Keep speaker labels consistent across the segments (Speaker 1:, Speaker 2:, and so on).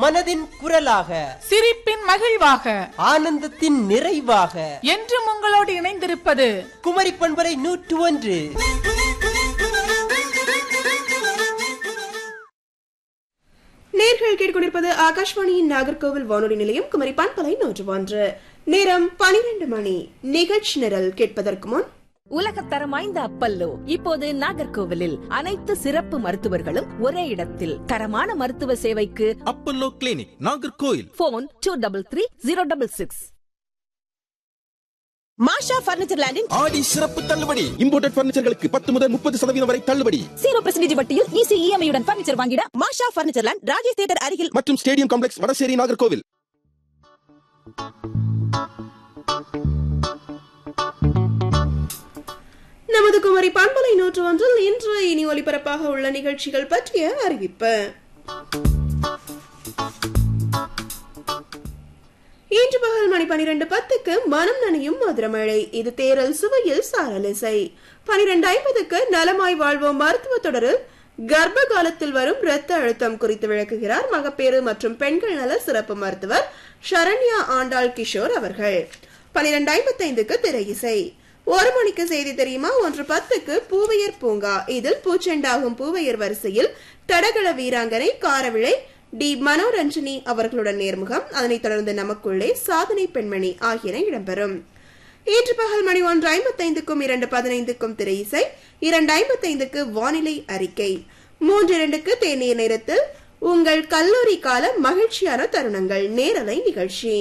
Speaker 1: மனதின் குரலாக
Speaker 2: சிரிப்பின் மகிழ்வாக
Speaker 1: ஆனந்தத்தின் நிறைவாக
Speaker 2: என்றும் உங்களோடு இணைந்திருப்பது
Speaker 1: குமரி பண்பரை நூற்று ஒன்று
Speaker 3: நேர்கள் கேட்டுக்கொண்டிருப்பது ஆகாஷ்வாணியின் நாகர்கோவில் வானொலி நிலையம் குமரி பண்பலை நூற்று ஒன்று நேரம் பனிரெண்டு மணி நிகழ்ச்சி நிரல் கேட்பதற்கு முன்
Speaker 4: உலகத்தரம் வாய்ந்த அப்பல்லோ இப்போது நாகர்கோவிலில் அனைத்து சிறப்பு மருத்துவர்களும் ஒரே இடத்தில் தரமான மருத்துவ சேவைக்கு
Speaker 5: Apollo clinic Nagercoil
Speaker 4: phone two double three zero double six Masha furniture லேண்டின்
Speaker 5: ஆடி சிறப்பு தள்ளுபடி இம்போர்ட்டட் பர்னிச்சர்களுக்கு பத்து முதல் முப்பது சதவீதம் வரை தள்ளுபடி
Speaker 4: ஜீரோ பர்சன்டேஜ் வட்டியில் ஈஸி இஎம்ஐயுடன் பர்னிச்சர் வாங்கிட Masha furniture land Rajesh theatre அருகில்
Speaker 5: மற்றும் ஸ்டேடியம் காம்ப்ளெக்ஸ் வடசேரி நாகர்கோவில்
Speaker 3: நமது குமரி பண்பலை நூற்று ஒன்றில் இன்று இனி ஒலிபரப்பாக உள்ள நிகழ்ச்சிகள் பற்றிய அறிவிப்பு இன்று பகல் மணி பனிரெண்டு பத்துக்கு மனம் நனையும் மதுரமழை இது தேரல் சுவையில் சாரலிசை பனிரெண்டு ஐம்பதுக்கு நலமாய் வாழ்வோம் மருத்துவ தொடரில் கர்ப்ப காலத்தில் வரும் இரத்த அழுத்தம் குறித்து விளக்குகிறார் மகப்பேறு மற்றும் பெண்கள் நல சிறப்பு மருத்துவர் ஷரண்யா ஆண்டாள் கிஷோர் அவர்கள் பனிரெண்டு ஐம்பத்தைந்துக்கு திரை இசை ஒரு மணிக்கு செய்தி தெரியுமா ஒன்று பத்துக்கு பூவையர் பூங்கா இதில் பூச்செண்டாகும் பூவையர் வரிசையில் தடகள வீராங்கனை காரவிளை டி மனோரஞ்சனி அவர்களுடன் நேர்முகம் அதனைத் தொடர்ந்து நமக்குள்ளே சாதனை பெண்மணி ஆகியன இடம்பெறும் இன்று பகல் மணி ஒன்று ஐம்பத்தைந்துக்கும் இரண்டு பதினைந்துக்கும் திரை இசை இரண்டு ஐம்பத்தைந்துக்கு வானிலை அறிக்கை மூன்று இரண்டுக்கு தேநீர் நேரத்தில் உங்கள் கல்லூரி கால மகிழ்ச்சியான தருணங்கள் நேரலை நிகழ்ச்சி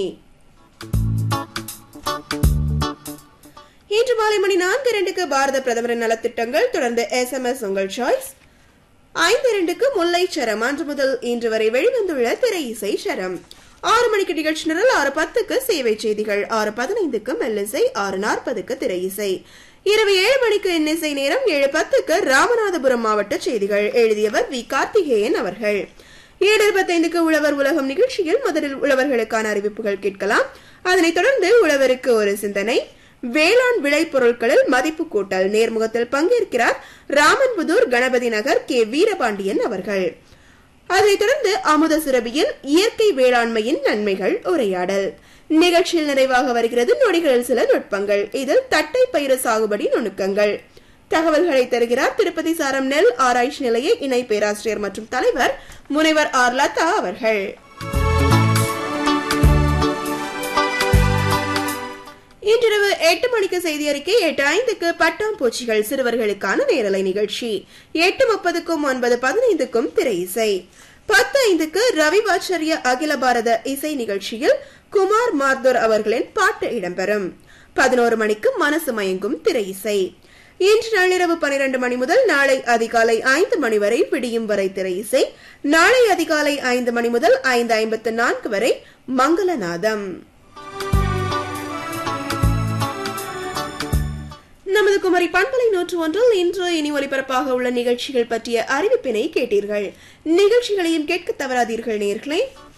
Speaker 3: இன்று மாலை மணி நான்கு இரண்டுக்கு பாரத பிரதமரின் நலத்திட்டங்கள் தொடர்ந்து எஸ் எம் எஸ் உங்கள் சாய்ஸ் ஐந்து இரண்டுக்கு முல்லை சரம் அன்று முதல் இன்று வரை வெளிவந்துள்ள திரை இசை சரம் ஆறு மணிக்கு நிகழ்ச்சி நிரல் ஆறு பத்துக்கு சேவை செய்திகள் ஆறு பதினைந்துக்கு மெல்லிசை ஆறு நாற்பதுக்கு திரை இசை இரவு ஏழு மணிக்கு இன்னிசை நேரம் ஏழு பத்துக்கு ராமநாதபுரம் மாவட்ட செய்திகள் எழுதியவர் வி கார்த்திகேயன் அவர்கள் ஏழு இருபத்தைந்துக்கு உழவர் உலகம் நிகழ்ச்சியில் முதலில் உழவர்களுக்கான அறிவிப்புகள் கேட்கலாம் அதனைத் தொடர்ந்து உழவருக்கு ஒரு சிந்தனை வேளாண் விளைபொருட்களில் மதிப்பு கூட்டல் நேர்முகத்தில் பங்கேற்கிறார் ராமன்புதூர் கணபதி நகர் கே வீரபாண்டியன் அவர்கள் அதனைத் தொடர்ந்து அமுத சுரபியில் இயற்கை வேளாண்மையின் நன்மைகள் உரையாடல் நிகழ்ச்சியில் நிறைவாக வருகிறது நொடிகளில் சில நுட்பங்கள் இதில் தட்டை பயிறு சாகுபடி நுணுக்கங்கள் தகவல்களை தருகிறார் திருப்பதி சாரம் நெல் ஆராய்ச்சி நிலைய இணை பேராசிரியர் மற்றும் தலைவர் முனைவர் ஆர் லதா அவர்கள் இன்றிரவு எட்டு மணிக்கு செய்தி அறிக்கை எட்டு ஐந்துக்கு பட்டாம்பூச்சிகள் சிறுவர்களுக்கான நேரலை நிகழ்ச்சி எட்டு முப்பதுக்கும் ஒன்பது பதினைந்துக்கும் திரை இசை பத்து ஐந்துக்கு ரவிவாச்சரிய அகில பாரத இசை நிகழ்ச்சியில் குமார் மார்தோர் அவர்களின் பாட்டு இடம்பெறும் பதினோரு மணிக்கு மனசு மயங்கும் திரை இசை இன்று நள்ளிரவு பனிரெண்டு மணி முதல் நாளை அதிகாலை ஐந்து மணி வரை விடியும் வரை திரை இசை நாளை அதிகாலை ஐந்து மணி முதல் ஐந்து ஐம்பத்து நான்கு வரை மங்களநாதம் நமது குமரி பண்பலை நூற்று ஒன்றில் இன்று இனி ஒலிபரப்பாக உள்ள நிகழ்ச்சிகள் பற்றிய அறிவிப்பினை கேட்டீர்கள் நிகழ்ச்சிகளையும் கேட்க தவறாதீர்கள் நேர்களே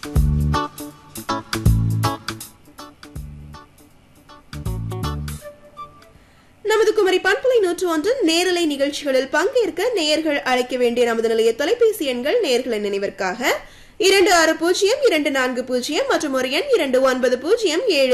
Speaker 3: நமது குமரி பண்பலை நூற்று ஒன்றின் நேரலை நிகழ்ச்சிகளில் பங்கேற்க நேயர்கள் அழைக்க வேண்டிய நமது நிலைய தொலைபேசி எண்கள் நேர்களின் நினைவிற்காக இரண்டு ஆறு பூஜ்ஜியம் இரண்டு நான்கு பூஜ்ஜியம் மற்றும் ஒரு எண் இரண்டு ஒன்பது பூஜ்ஜியம் ஏழு